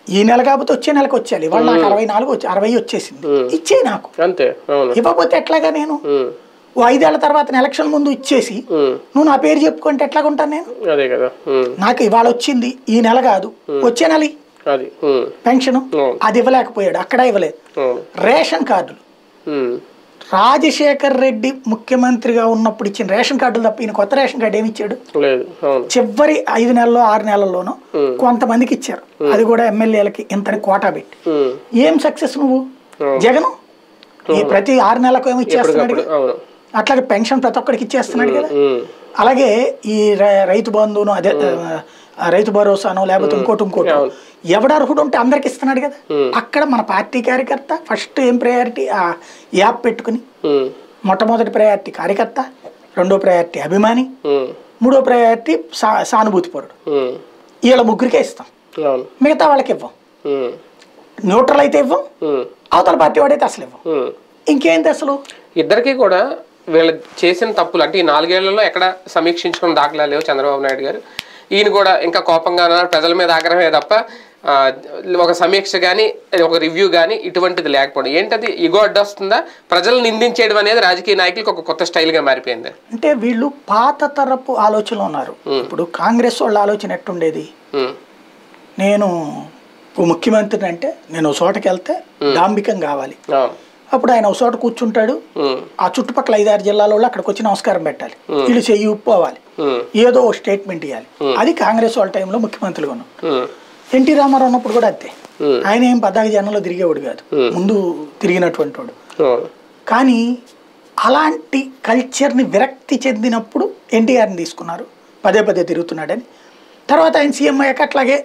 ఈ నెల కాకపోతే వచ్చే నెలకు వచ్చేయాలి ఇవాళ నాకు అరవై నాలుగు వచ్చి అరవై వచ్చేసింది ఇచ్చే నాకు అంతే అవును ఇవ్వకపోతే ఎట్లాగా నేను ఉమ్, ఓ ఐదేళ్ల తర్వాత ఎలక్షన్ ముందు ఇచ్చేసి ఉమ్, నువ్వు నా పేరు చెప్పుకుంటే ఎట్లాగా ఉంటాను నేను అదే కదా ఉమ్, నాకు ఇవాళ వచ్చింది ఈ నెల కాదు వచ్చే నెల ఇ- అది ఉమ్, పెన్షన్ అవును. అది ఇవ్వలేకపోయాడు అక్కడ ఇవ్వలేదు అవును రేషన్ కార్డులు ఉమ్, రాజశేఖర్ రెడ్డి ముఖ్యమంత్రిగా ఉన్నప్పుడు ఇచ్చిన రేషన్ కార్డులు తప్ప ఈయన కొత్త రేషన్ కార్డు ఏమి ఇచ్చాడు లేదు అవును చివరి ఐదు నెలల్లో ఆరు నెలల్లోనూ కొంతమందికి ఇచ్చారు అది కూడా ఎమ్మెల్యేలకి ఇంతని కోటా పెట్టి ఉమ్, ఏం సక్సెస్ నువ్వు అవును. జగన్ ఈ ప్రతి ఆరు నెలలకు ఏమి ఇచ్చేస్తున్నాడు ఎప్పటికప్పుడు అవును అట్లాగే పెన్షన్ ప్రతి ఒక్కడికి ఇచ్చేస్తున్నాడు కదా ఉమ్, అలాగే ఈ రై- రైతు బంధువును అదే ఆ, రైతు భరోసాను లేకపోతే ఇంకోటి ఇంకోటి అవును. ఎవడు అర్హుడు ఉంటే అందరికి ఇస్తున్నాడు కదా అక్కడ మన పార్టీ కార్యకర్త ఫస్ట్ ఏం ప్రయారిటీ ఆ యాప్ పెట్టుకుని ఉమ్, మొట్టమొదటి ప్రయారిటీ కార్యకర్త రెండో ప్రయారిటీ అభిమాని ఉమ్, మూడో ప్రయారిటీ సా సానుభూతి పరుడు ఉమ్, వీళ్ళ ముగ్గురికే ఇస్తాం అవును మిగతా వాళ్ళకి ఇవ్వం ఉమ్, న్యూట్రల్ అయితే ఇవ్వం ఉమ్, అవతల పార్టీ వాడైతే అసలు ఇవ్వం ఉమ్. ఇంకేంటి అసలు ఇద్దరికి కూడా వీళ్ళు చేసిన తప్పులు అంటే ఈ నాలుగేళ్లలో ఎక్కడ సమీక్షించుకున్న దాఖలా లేవు చంద్రబాబు నాయుడు గారు ఈయన కూడా ఇంకా కోపంగా ఉన్నారు ప్రజల మీద ఆగ్రహమే తప్ప ఆ, ఒక సమీక్ష కానీ ఒక రివ్యూ కానీ ఇటువంటిది లేకపోవడం ఏంటది ఇగో అడ్డొస్తుందా ప్రజలు నిందించేయడం అనేది రాజకీయ నాయకులకు ఒక కొత్త స్టైల్గా మారిపోయింది అంటే వీళ్ళు పాత తరపు ఆలోచనలు ఉన్నారు ఇప్పుడు కాంగ్రెస్ వాళ్ళ ఆలోచన ఎట్టుండేది ఉమ్, నేను ఓ ముఖ్యమంత్రిని అంటే నేను ఓ చోటకి వెళ్తే డాంబికం కావాలి అవును అప్పుడు ఆయన ఒక చోట కూర్చుంటాడు ఉమ్, ఆ చుట్టుపక్కల ఐదారు జిల్లాల వాళ్ళు అక్కడికి వచ్చి నమస్కారం పెట్టాలి వీళ్ళు చెయ్యి ఉప్పుకోవాలి ఉమ్, ఏదో ఒక స్టేట్మెంట్ ఇవ్వాలి అది కాంగ్రెస్ వాళ్ళ టైంలో ముఖ్యమంత్రిగా ఉన్నాం ఉమ్, ఎన్టీ రామారావు ఉన్నప్పుడు కూడా అంతే Hmm. ఆయన ఏం పద్దాక జనంలో తిరిగేవాడు కాదు ముందు తిరిగినటువంటి వాడు అవును కానీ అలాంటి కల్చర్ని విరక్తి చెందినప్పుడు ఎన్టీఆర్ని తీసుకున్నారు పదే పదే తిరుగుతున్నాడని తర్వాత ఆయన సీఎం అయ్యాక అట్లాగే